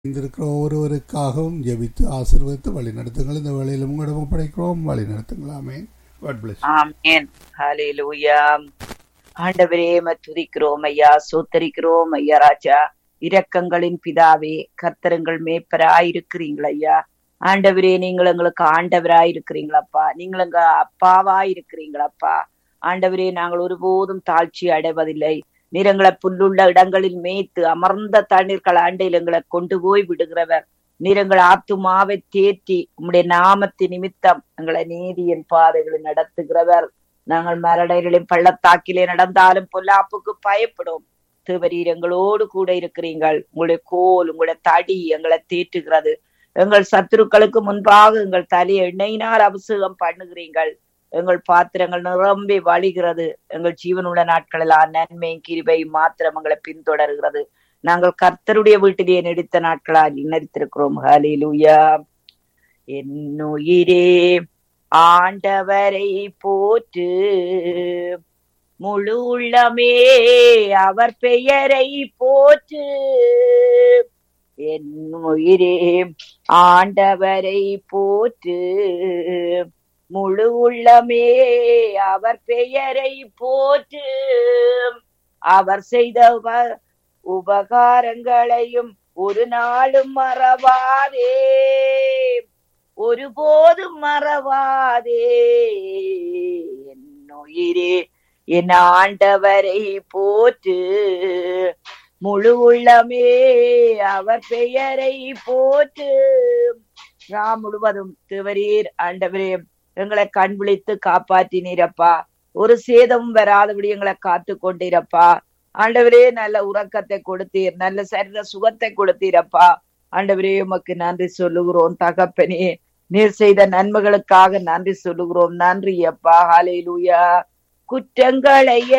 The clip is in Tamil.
இருக்கிற ஒவ்வொருவருக்காகவும் ஜெபித்து ஆசீர்வதித்து வழி நடத்துங்கள் இந்த வேளையில் உங்களிடம் ஒப்படைக்கிறோம் வழி நடத்துங்களாமே காட் பிளஸ் ஆமென் ஹalleluya ஆண்டவரே உம்மை துதிக்கிறோம் ஐயா சோத்தரிக்கிறோம் ஐயா ராஜா இரக்கங்களின் பிதாவே கர்த்தருங்கள் மேய்ப்பராய் இருக்கிறீங்கள் ஐயா ஆண்டவரே நீங்கள் எங்களுக்கு ஆண்டவராய் இருக்கிறீங்களப்பா நீங்கள் எங்க அப்பாவாய் இருக்கிறீங்களப்பா ஆண்டவரே நாங்கள் ஒருபோதும் தாழ்ச்சி அடைவதில்லை நிறங்களை புல்லுள்ள இடங்களில் மேய்த்து அமர்ந்த தண்ணீர்கள் ஆண்டையில் எங்களை கொண்டு போய் விடுகிறவர் நீரங்கள் ஆத்துமாவை தேற்றி உம்முடைய நாமத்து நிமித்தம் எங்களை நீதியின் பாதைகளில் நடத்துகிறவர் நாங்கள் மரடைகளின் பள்ளத்தாக்கிலே நடந்தாலும் பொல்லாப்புக்கு பயப்படும் தேவரீர் எங்களோடு கூட இருக்கிறீர்கள் உங்களுடைய கோல் உங்களுடைய தடி எங்களை தேற்றுகிறது எங்கள் சத்துருக்களுக்கு முன்பாக எங்கள் தலையை எண்ணெயினால் அபிஷேகம் பண்ணுகிறீங்கள் எங்கள் பாத்திரங்கள் நிரம்பி வழிகிறது எங்கள் ஜீவனுள்ள நாட்களெல்லாம் நன்மையும் கிருபையும் மாத்திரம் எங்களை பின்தொடர்கிறது நாங்கள் கர்த்தருடைய வீட்டிலே நடித்த நாட்களால் நடித்திருக்கிறோம் ஹலிலுயா என்னுயிரே ஆண்டவரை போற்று முழு உள்ளமே அவர் பெயரை போற்று என் உயிரே ஆண்டவரை போற்று முழு உள்ளமே அவர் பெயரை போற்று அவர் செய்த உப- உபகாரங்களையும் ஒரு நாளும் மறவாதே ஒருபோதும் மறவாதே என் உயிரே என் ஆண்டவரை போற்று முழு உள்ளமே அவர் பெயரை போற்று நாம் முழுவதும் திருவரீர் ஆண்டவரே எங்களை கண் விழித்து காப்பாற்றினீரப்பா ஒரு சேதமும் வராதபடி எங்களை காத்து கொண்டீரப்பா ஆண்டவரே நல்ல உறக்கத்தை கொடுத்தீர் நல்ல சரீர சுகத்தை கொடுத்தீரப்பா ஆண்டவரே உமக்கு நன்றி சொல்லுகிறோம் தகப்பனே நீர் செய்த நன்மைகளுக்காக நன்றி சொல்லுகிறோம் நன்றி அப்பா ஹalleluya குற்றங்களை